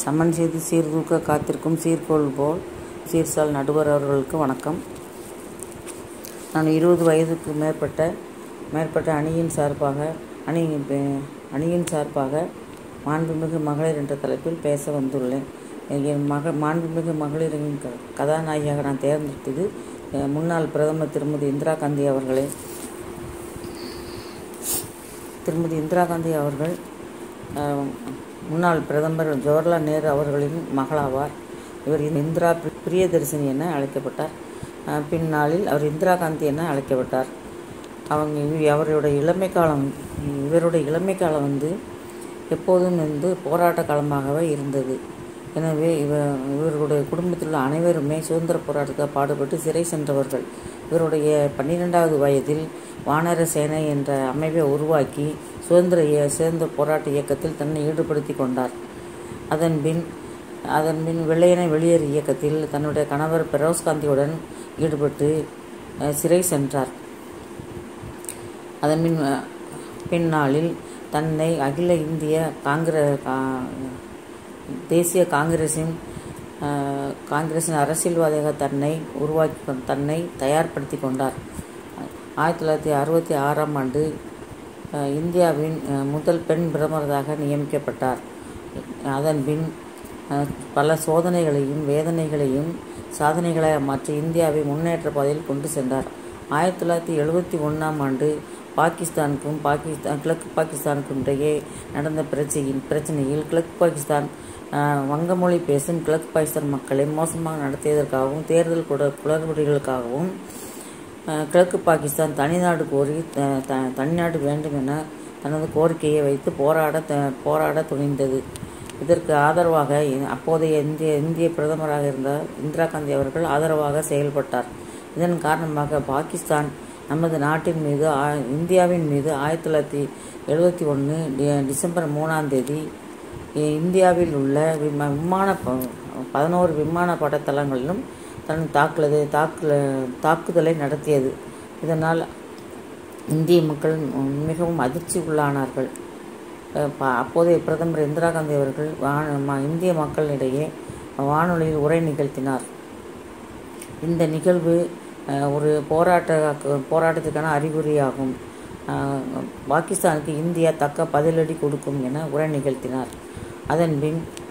சமன் செய்து சீர்தூக்க காத்திருக்கும் சீர்கோள் போல் சீர்சால் நடுவர் அவர்களுக்கு வணக்கம் நான் இருபது வயதுக்கு மேற்பட்ட மேற்பட்ட அணியின் சார்பாக அணி அணியின் சார்பாக மாண்புமிகு மகளிர் என்ற தலைப்பில் பேச வந்துள்ளேன் என் மக மாண்புமிகு மகளிரின் க கதாநாயகியாக நான் தேர்ந்தெடுத்தது அஹ், முன்னாள் பிரதமர் திருமதி இந்திரா காந்தி அவர்களே திருமதி இந்திரா காந்தி அவர்கள் அஹ், முன்னாள் பிரதமர் ஜவஹர்லால் நேரு அவர்களின் மகளாவார் இவர் இந்திரா பிரி- பிரியதர்சினி என அழைக்கப்பட்டார் அஹ், பின்னாளில் அவர் இந்திரா காந்தி என அழைக்கப்பட்டார் அவங்க இவ- அவருடைய இளமை காலம் இவருடைய இளமை காலம் வந்து எப்போதும் வந்து போராட்ட காலமாகவே இருந்தது எனவே இவ இவர்களுடைய குடும்பத்தில் உள்ள அனைவருமே சுதந்திர போராட்டத்தை பாடுபட்டு சிறை சென்றவர்கள் இவருடைய பன்னிரெண்டாவது வயதில் வானர சேனை என்ற அமைப்பை உருவாக்கி சுதந்திர இய- சுதந்திர போராட்ட இயக்கத்தில் தன்னை ஈடுபடுத்தி கொண்டார் அதன்பின் அதன்பின் வெள்ளையனை வெளியேறு இயக்கத்தில் தன்னுடைய கணவர் பெரோஸ் காந்தியுடன் ஈடுபட்டு அஹ், சிறை சென்றார் அதன் பின் பின்னாளில் தன்னை அகில இந்திய காங்கிர கா- தேசிய காங்கிரசின் அஹ், காங்கிரசின் அரசியல்வாதியாக தன்னை உருவாக்கி கொண்- தன்னை தயார்படுத்தி கொண்டார் ஆயிரத்தி தொள்ளாயிரத்தி அறுபத்தி ஆறாம் ஆண்டு அஹ், இந்தியாவின் அஹ், முதல் பெண் பிரதமராக நியமிக்கப்பட்டார் அதன் பின் அஹ், பல சோதனைகளையும் வேதனைகளையும் சாதனைகளாக மாற்றி இந்தியாவை முன்னேற்ற பாதையில் கொண்டு சென்றார் ஆயிரத்தி தொள்ளாயிரத்தி எழுபத்தி ஒன்றாம் ஆண்டு பாகிஸ்தானுக்கும் பாகிஸ்தான் கிழக்கு பாகிஸ்தானுக்கும் இடையே நடந்த பிரச்சனையின் பிரச்சனையில் கிழக்கு பாகிஸ்தான் அஹ், வங்கமொழி பேசும் கிழக்கு பாகிஸ்தான் மக்களை மோசமாக நடத்தியதற்காகவும் தேர்தல் குட குளறுபடிகளுக்காகவும் அஹ், கிழக்கு பாகிஸ்தான் தனிநாடு கோரி த- த- தனிநாடு வேண்டும் என தனது கோரிக்கையை வைத்து போராட த- போராட துணிந்தது இதற்கு ஆதரவாக இ- அப்போதைய இந்திய இந்திய பிரதமராக இருந்த இந்திரா காந்தி அவர்கள் ஆதரவாக செயல்பட்டார் இதன் காரணமாக பாகிஸ்தான் நமது நாட்டின் மீது ஆ- இந்தியாவின் மீது ஆயிரத்தி தொள்ளாயிரத்தி எழுபத்தி ஒன்று டிசம்பர் மூணாம் தேதி இ- இந்தியாவில் உள்ள விம விமான ப- பதினோரு விமான படத்தளங்களிலும் தன் தாக்குதலை தாக்குல தாக்குதலை நடத்தியது இதனால் இந்திய மக்கள் மிகவும் அதிர்ச்சி உள்ளானார்கள் அஹ் ப- அப்போதைய பிரதமர் இந்திரா காந்தி அவர்கள் வா- ம- இந்திய மக்களிடையே வானொலியில் உரை நிகழ்த்தினார் இந்த நிகழ்வு அஹ், ஒரு போராட்ட போராட்டத்துக்கான அறிகுறியாகும் அஹ், பாகிஸ்தானுக்கு இந்தியா தக்க பதிலடி கொடுக்கும் என உரை நிகழ்த்தினார் அதன்பின்